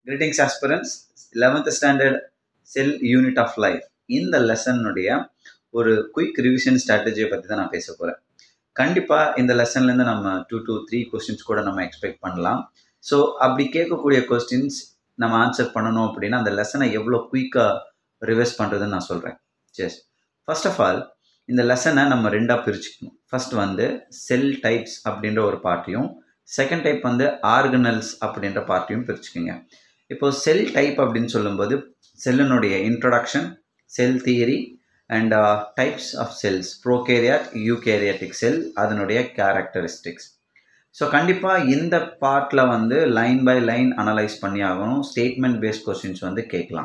greetings aspirants eleventh standard cell unit of life இந்த லெசனுடைய ஒரு குயிக் ரிவிஷன் ஸ்ட்ராட்டஜியை பற்றி தான் நான் பேச போகிறேன் கண்டிப்பாக இந்த லெசன்லேருந்து நம்ம டூ டூ த்ரீ கொஸ்டின்ஸ் கூட நம்ம எக்ஸ்பெக்ட் பண்ணலாம் ஸோ அப்படி கேட்கக்கூடிய கொஸ்டின்ஸ் நம்ம ஆன்சர் பண்ணணும் அப்படின்னா அந்த லெசனை எவ்வளோ குயிக்காக ரிவைஸ் பண்ணுறதுன்னு நான் சொல்கிறேன் செஸ் ஃபர்ஸ்ட் ஆஃப் ஆல் இந்த லெசனை நம்ம ரெண்டாக பிரிச்சுக்கணும் ஃபர்ஸ்ட் வந்து செல் டைப்ஸ் அப்படின்ற ஒரு பார்ட்டியும் செகண்ட் டைப் வந்து ஆர்கனல்ஸ் அப்படின்ற பார்ட்டியும் பிரிச்சுக்கோங்க இப்போ செல் டைப் அப்படின்னு சொல்லும்போது செல்லினுடைய introduction cell theory and types of cells prokaryote eukaryotic cell அதனுடைய கேரக்டரிஸ்டிக்ஸ் ஸோ கண்டிப்பாக இந்த பார்ட்டில் வந்து லைன் பை லைன் அனலைஸ் பண்ணி ஆகணும் ஸ்டேட்மெண்ட் பேஸ்ட் கொஸ்டின்ஸ் வந்து கேட்கலாம்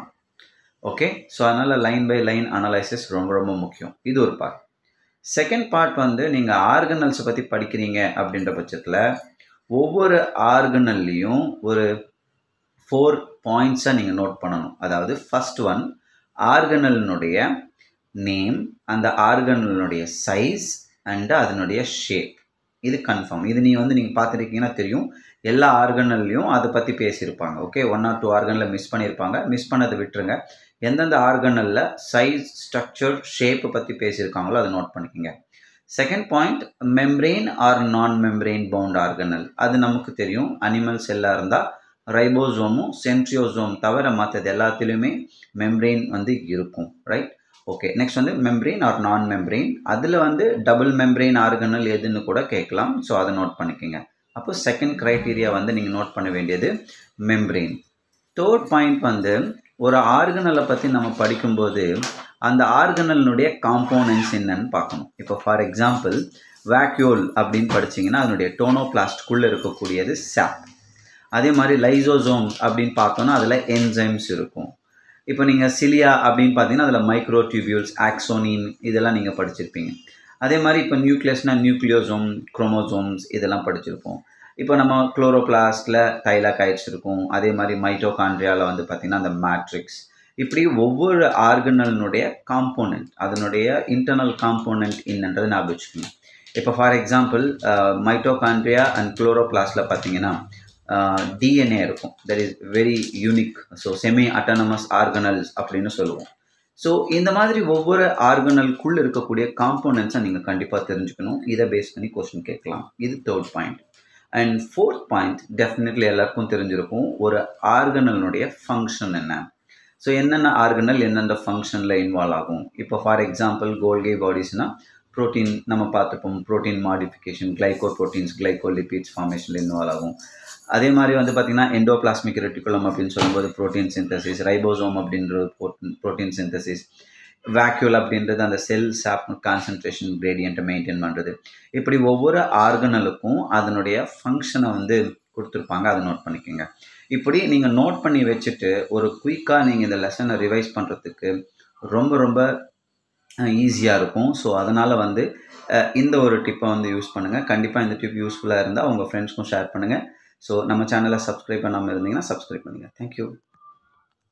ஓகே ஸோ அதனால் லைன் பை லைன் அனலைசிஸ் ரொம்ப ரொம்ப முக்கியம் இது ஒரு பார்ட் செகண்ட் பார்ட் வந்து நீங்கள் ஆர்கனல்ஸை பற்றி படிக்கிறீங்க அப்படின்ற பட்சத்தில் ஒவ்வொரு ஆர்கனல்லையும் ஒரு ஃபோர் பாயிண்ட்ஸை நீங்கள் நோட் பண்ணணும் அதாவது ஃபஸ்ட் ஒன் ஆர்கனலினுடைய நேம் அந்த ஆர்கனலினுடைய சைஸ் அண்டு அதனுடைய ஷேப் இது கன்ஃபார்ம் இது நீ வந்து நீங்கள் பார்த்துருக்கீங்கன்னா தெரியும் எல்லா ஆர்கனல்லையும் அதை பற்றி பேசியிருப்பாங்க okay one or two organelle miss பண்ணியிருப்பாங்க மிஸ் பண்ணதை விட்டுருங்க எந்தெந்த ஆர்கனலில் சைஸ் ஸ்ட்ரக்சர் ஷேப்பை பற்றி பேசியிருக்காங்களோ அதை நோட் பண்ணிக்கோங்க second point membrane or non membrane bound organelle அது நமக்கு தெரியும் அனிமல் செல்லாக இருந்தால் ரைபோசோமும் சென்ட்ரியோசோம் தவிர மற்றது எல்லாத்துலேயுமே மெம்ப்ரெயின் வந்து இருக்கும் ரைட் ஓகே நெக்ஸ்ட் வந்து மெம்ப்ரெயின் ஆர் நான் மெம்ப்ரெயின் அதில் வந்து டபுள் மெம்ப்ரெயின் ஆர்கனல் எதுன்னு கூட கேட்கலாம் ஸோ அதை நோட் பண்ணிக்கோங்க அப்போ செகண்ட் க்ரைட்டீரியா வந்து நீங்கள் நோட் பண்ண வேண்டியது மெம்ப்ரெயின் தேர்ட் பாயிண்ட் வந்து ஒரு ஆர்கனலை பற்றி நம்ம படிக்கும்போது அந்த ஆர்கனலினுடைய காம்போனன்ட்ஸ் என்னன்னு பார்க்கணும் இப்போ ஃபார் எக்ஸாம்பிள் வேக்யூல் அப்படின்னு படிச்சிங்கன்னா அதனுடைய டோனோபிளாஸ்ட்குள்ளே இருக்கக்கூடியது சாப் அதே மாதிரி லைசோசோம் அப்படின்னு பார்த்தோன்னா அதில் என்சைம்ஸ் இருக்கும் இப்போ நீங்கள் சிலியா அப்படின்னு பார்த்தீங்கன்னா அதில் மைக்ரோ டியூபியூல்ஸ் ஆக்சோனின் இதெல்லாம் நீங்கள் படிச்சிருப்பீங்க அதே மாதிரி இப்போ நியூக்ளியஸ்னால் நியூக்ளியோசோம் குரோமோசோம்ஸ் இதெல்லாம் படிச்சிருப்போம் இப்போ நம்ம குளோரோபிளாஸ்டில் தைலாகைட்ஸ் இருக்கும் அதே மாதிரி மைட்டோகாண்ட்ரியாவில் வந்து பார்த்திங்கன்னா அந்த மேட்ரிக்ஸ் இப்படி ஒவ்வொரு ஆர்கனலினுடைய காம்போனன்ட் அதனுடைய இன்டர்னல் காம்போனன்ட் என்னன்றது ஞாபகம் வச்சுக்கோங்க இப்போ ஃபார் எக்ஸாம்பிள் மைட்டோகாண்ட்ரியா அண்ட் குளோரோபிளாஸ்டில் பார்த்தீங்கன்னா டிஎன்ஏ இருக்கும் that is very unique so semi autonomous organelles அப்படின்னு சொல்லுவோம் ஸோ இந்த மாதிரி ஒவ்வொரு ஆர்கனலுக்குள்ளே இருக்கக்கூடிய காம்போனன்ட்ஸை நீங்கள் கண்டிப்பாக தெரிஞ்சுக்கணும் இதை பேஸ் பண்ணி கொஸ்டின் கேட்கலாம் இது third point and fourth point definitely எல்லாருக்கும் தெரிஞ்சிருக்கும் ஒரு ஆர்கனலினுடைய ஃபங்க்ஷன் என்ன ஸோ என்னென்ன ஆர்கனல் எந்தெந்த ஃபங்க்ஷனில் இன்வால்வ் ஆகும் இப்போ ஃபார் எக்ஸாம்பிள் கோல்கே பாடிஸ்னால் ப்ரோட்டீன் நம்ம பார்த்துப்போம் protein modification glycoproteins glycolipids ஃபார்மேஷனில் இன்வால்வ் ஆகும் அதே மாதிரி வந்து பார்த்திங்கன்னா எண்டோபிளாஸ்மிக் ரெட்டிகுலம் அப்படின்னு சொல்லும்போது ப்ரோட்டீன் சிந்தசிஸ் ரைபோசோம் அப்படின்றது ப்ரோட்டீன் சிந்தசிஸ் வேக்யூல் அப்படின்றது அந்த செல் சாப் கான்சன்ட்ரேஷன் கிரேடியண்ட்டை மெயின்டைன் பண்ணுறது இப்படி ஒவ்வொரு ஆர்கனலுக்கும் அதனுடைய ஃபங்க்ஷனை வந்து கொடுத்துருப்பாங்க அதை நோட் பண்ணிக்கோங்க இப்படி நீங்கள் நோட் பண்ணி வச்சுட்டு ஒரு குயிக்காக நீங்கள் இந்த லெசனை ரிவைஸ் பண்ணுறதுக்கு ரொம்ப ரொம்ப ஈஸியாக இருக்கும் ஸோ அதனால் வந்து இந்த ஒரு டிப்பை வந்து யூஸ் பண்ணுங்கள் கண்டிப்பாக இந்த டிப் யூஸ்ஃபுல்லாக இருந்தால் உங்கள் ஃப்ரெண்ட்ஸ்க்கும் ஷேர் பண்ணுங்கள் ஸோ நம்ம சேனலை சப்ஸ்கிரைப் பண்ணாமல் இருந்தீங்கன்னா சப்ஸ்கிரைப் பண்ணுங்கள் தேங்க்யூ